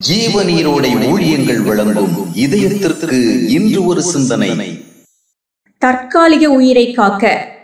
ஜீவநீரோடை ஊழியங்கள் வழங்கும் இதயத்திற்கு இன்று ஒரு சிந்தனை தற்காலிக உயிரை காக்க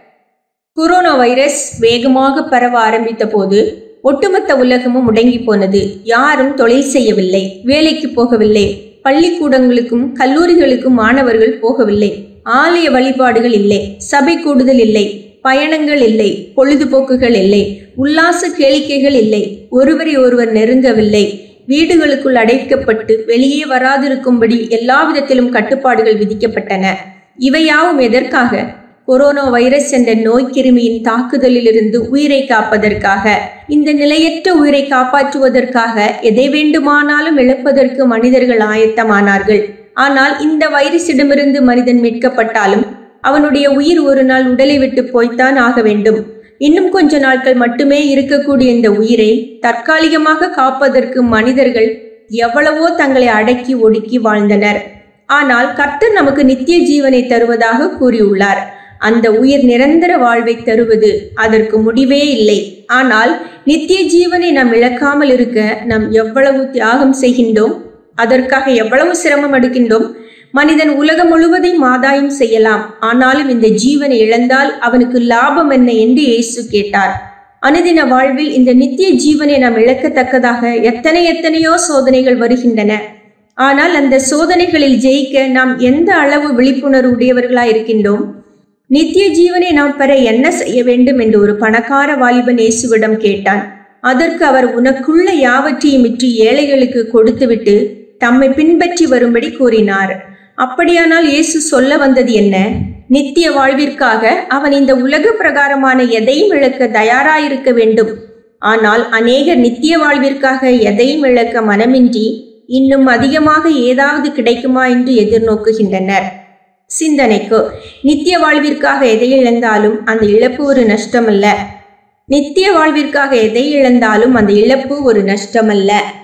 கொரோனா வைரஸ் வேகமாக பரவ ஆரம்பித்த போது ஒட்டுமொத்த உலகமும் முடங்கி போனது யாரும் தொழில் செய்யவில்லை வேலைக்கு போகவில்லை பள்ளிக்கூடங்களுக்கும் கல்லூரிகளுக்கும் மாணவர்கள் போகவில்லை ஆலய வழிபாடுகள் இல்லை சபை கூடுதல் இல்லை பயணங்கள் இல்லை பொழுதுபோக்குகள் இல்லை உல்லாச கேளிக்கைகள் இல்லை ஒருவரை ஒருவர் நெருங்கவில்லை வீடுகளுக்குள் அடைக்கப்பட்டு வெளியே வராதிருக்கும்படி எல்லா விதத்திலும் கட்டுப்பாடுகள் விதிக்கப்பட்டன இவையாவும் எதற்காக கொரோனா வைரஸ் என்ற நோய் கிருமியின் தாக்குதலிலிருந்து உயிரை காப்பதற்காக இந்த நிலையற்ற உயிரை காப்பாற்றுவதற்காக எதை வேண்டுமானாலும் இழப்பதற்கு மனிதர்கள் ஆயத்தமானார்கள் ஆனால் இந்த வைரஸிடமிருந்து மனிதன் மீட்கப்பட்டாலும் அவனுடைய உயிர் ஒரு நாள் உடலை விட்டு போய்த்தான் ஆக வேண்டும் இன்னும் கொஞ்ச நாட்கள் மட்டுமே இருக்கக்கூடிய இந்த உயிரை தற்காலிகமாக காப்பதற்கு மனிதர்கள் எவ்வளவோ தங்களை அடக்கி ஒடுக்கி வாழ்ந்தனர் ஆனால் கர்த்தர் நமக்கு நித்திய ஜீவனை தருவதாக கூறியுள்ளார் அந்த உயிர் நிரந்தர வாழ்வை தருவது அதற்கு முடிவே இல்லை ஆனால் நித்திய ஜீவனை நாம் இழக்காமல் இருக்க நாம் எவ்வளவு தியாகம் செய்கின்றோம் அதற்காக எவ்வளவு சிரமம் எடுக்கின்றோம் மனிதன் உலகம் முழுவதையும் ஆதாயம் செய்யலாம் ஆனாலும் இந்த ஜீவனை இழந்தால் அவனுக்கு லாபம் என்ன என்று இயேசு கேட்டார் அனுதின வாழ்வில் இந்த நித்திய ஜீவனை நாம் இழக்கத்தக்கதாக எத்தனை எத்தனையோ சோதனைகள் வருகின்றன ஆனால் அந்த சோதனைகளில் ஜெயிக்க நாம் எந்த அளவு விழிப்புணர்வு உடையவர்களாய் இருக்கின்றோம் நித்திய ஜீவனை நாம் பெற என்ன செய்ய வேண்டும் என்று ஒரு பணக்கார வாலிபன் இயேசுவிடம் கேட்டான் அதற்கு அவர் உனக்குள்ள யாவற்றையும் விற்று ஏழைகளுக்கு கொடுத்துவிட்டு தம்மை பின்பற்றி வரும்படி கூறினார் அப்படியானால் இயேசு சொல்ல வந்தது என்ன நித்திய வாழ்விற்காக அவன் இந்த உலக பிரகாரமான எதையும் இழக்க தயாராயிருக்க வேண்டும் ஆனால் அநேகர் நித்திய வாழ்விற்காக எதையும் இழக்க மனமின்றி இன்னும் அதிகமாக ஏதாவது கிடைக்குமா என்று எதிர்நோக்குகின்றனர் சிந்தனைக்கு நித்திய வாழ்விற்காக எதை இழந்தாலும் அந்த இழப்பு ஒரு நஷ்டமல்ல நித்திய வாழ்விற்காக எதை இழந்தாலும் அந்த இழப்பு ஒரு நஷ்டமல்ல